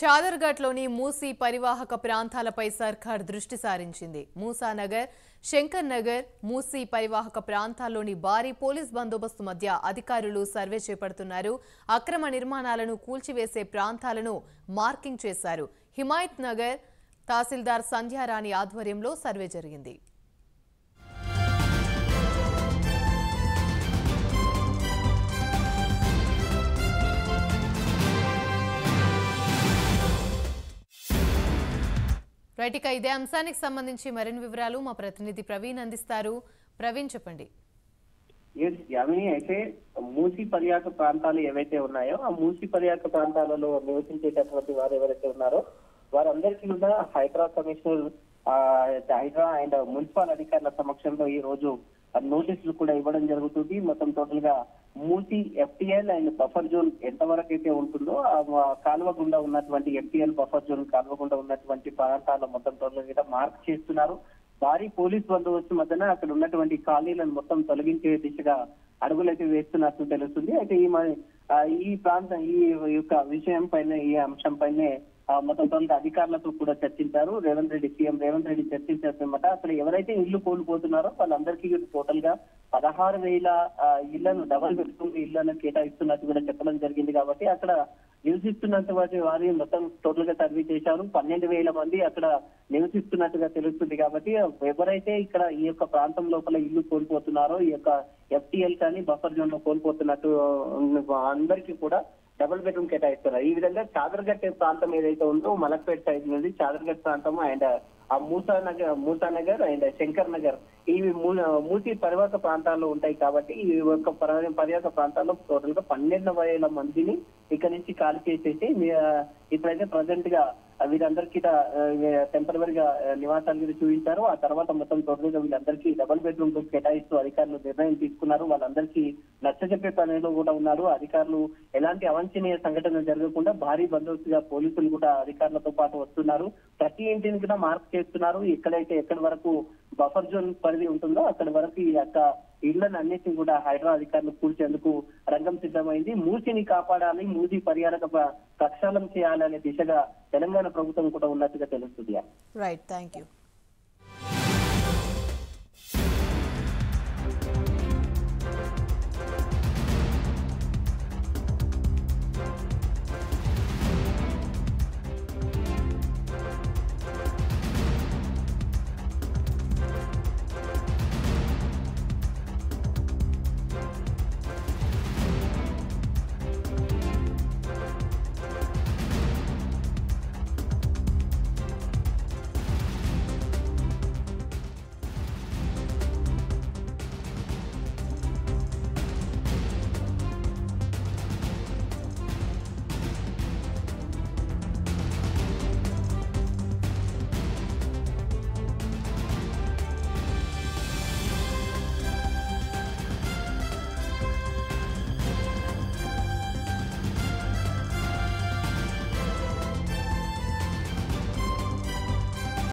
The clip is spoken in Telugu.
చాదర్ఘట్లోని మూసీ పరివాహక ప్రాంతాలపై సర్కార్ దృష్టి సారించింది మూసానగర్ శంకర్ నగర్ మూసీ పరివాహక ప్రాంతాల్లోని భారీ పోలీస్ బందోబస్తు మధ్య అధికారులు సర్వే చేపడుతున్నారు అక్రమ నిర్మాణాలను కూల్చివేసే ప్రాంతాలను మార్కింగ్ చేశారు హిమాయత్ నగర్ తహసీల్దార్ సంధ్యారాణి ఆధ్వర్యంలో సర్వే జరిగింది రైట్ ఇక ఇదే అంశానికి సంబంధించి మరిన్ని వివరాలు మా ప్రతినిధి ప్రవీణ్ అందిస్తారు ప్రవీణ్ చెప్పండి ఎస్ యామిని అయితే మూసి పర్యాటక ప్రాంతాలు ఏవైతే ఉన్నాయో ఆ మూసి పర్యాటక ప్రాంతాలలో నివసించేటటువంటి వారు ఎవరైతే ఉన్నారో వారందరికీ కూడా హైదరాబాద్ కమిషనర్ ఆ, హైదరా అండ్ మున్సిపల్ అధికారుల సమక్షంలో ఈ రోజు నోటీసులు కూడా ఇవ్వడం జరుగుతుంది మొత్తం టోటల్ గా Musi FTL and buffer zone ఎంతవరకు అయితే ఉంటుందో ఆ ఆ కాలువ గుండా ఉన్నటువంటి ఎఫ్టిఎల్ బఫర్ జోన్ కాలువ గుండా ఉన్నటువంటి ప్రాంతాల్లో మొత్తం టోటల్ గా మార్క్ చేస్తున్నారు భారీ పోలీస్ బందోబస్తు మధ్యన అక్కడ ఉన్నటువంటి ఖాళీలను మొత్తం తొలగించే దిశగా అడుగులైతే వేస్తున్నట్టు తెలుస్తుంది అయితే ఈ మ- ఆ, ఈ ప్రాంతం ఈ యొక్క విషయం పైన ఈ అంశం పైనే ఆ, మొత్తం కొంత అధికారులతో కూడా చర్చించారు రేవంత్ రెడ్డి సీఎం రేవంత్ రెడ్డి చర్చించారన్నమాట అసలు ఎవరైతే ఇల్లు కోల్పోతున్నారో వాళ్ళందరికీ టోటల్ గా పదహారు వేల ఆ, ఇళ్లను డబల్ బెడ్రూమ్ ఇళ్లను కేటాయిస్తున్నట్టు కూడా చెప్పడం జరిగింది కాబట్టి అక్కడ నివసిస్తున్నటువంటి వారి మొత్తం టోటల్ గా సర్వే చేశారు పన్నెండు వేల మంది అక్కడ నివసిస్తున్నట్టుగా తెలుస్తుంది కాబట్టి ఎవరైతే ఇక్కడ ఈ యొక్క ప్రాంతం లోపల ఇల్లు కోల్పోతున్నారో ఈ యొక్క ఎఫ్టిఎల్ కానీ బఫర్ జోన్ లో కోల్పోతున్నట్టు అందరికీ కూడా డబుల్ బెడ్రూమ్ కేటాయిస్తున్నారు ఈ విధంగా చాదర్గట్ ప్రాంతం ఏదైతే ఉందో మలక్పేట్ సైడ్ నుండి చాదర్గట్ ప్రాంతం అండ్ ఆ మూసా నగర్ మూసా నగర్ అండ్ శంకర్ నగర్ ఇవి మూ- మూసి పరివాహక ప్రాంతాల్లో ఉంటాయి కాబట్టి ఈ యొక్క పర్వ- పర్యాటక ప్రాంతాల్లో టోటల్ గా పన్నెండు వేల మందిని ఇక్కడ నుంచి ఖాళీ చేసేసి మీ- ఆ, ఇప్పుడైతే ప్రజెంట్ గా ఆ, వీరందరికీ టెంపరీగా నివాసాలు కూడా చూపించారు ఆ తర్వాత మొత్తం టోటల్ గా వీళ్ళందరికీ డబుల్ బెడ్రూమ్ కేటాయిస్తూ అధికారులు నిర్ణయం తీసుకున్నారు వాళ్ళందరికీ నచ్చజెప్పే పనిలో కూడా ఉన్నారు అధికారులు ఎలాంటి అవాంఛనీయ సంఘటన జరగకుండా భారీ బందోబస్తుగా పోలీసులు కూడా అధికారులతో పాటు వస్తున్నారు ప్రతి ఇంటిని కూడా మార్క్ చేస్తున్నారు ఎక్కడైతే ఎక్కడి వరకు బఫర్ జోన్ పరిధి ఉంటుందో అక్కడి వరకు ఈ యొక్క ఇళ్లను అన్నిటిని కూడా హైదరాబాద్ అధికారులు కూల్చేందుకు రంగం సిద్ధమైంది మూసిని కాపాడాలి మూసి పర్యాటక ప్ర- ప్రక్షాళన చేయాలనే దిశగా తెలంగాణ ప్రభుత్వం కూడా ఉన్నట్టుగా తెలుస్తుంది రైట్ థ్యాంక్ యూ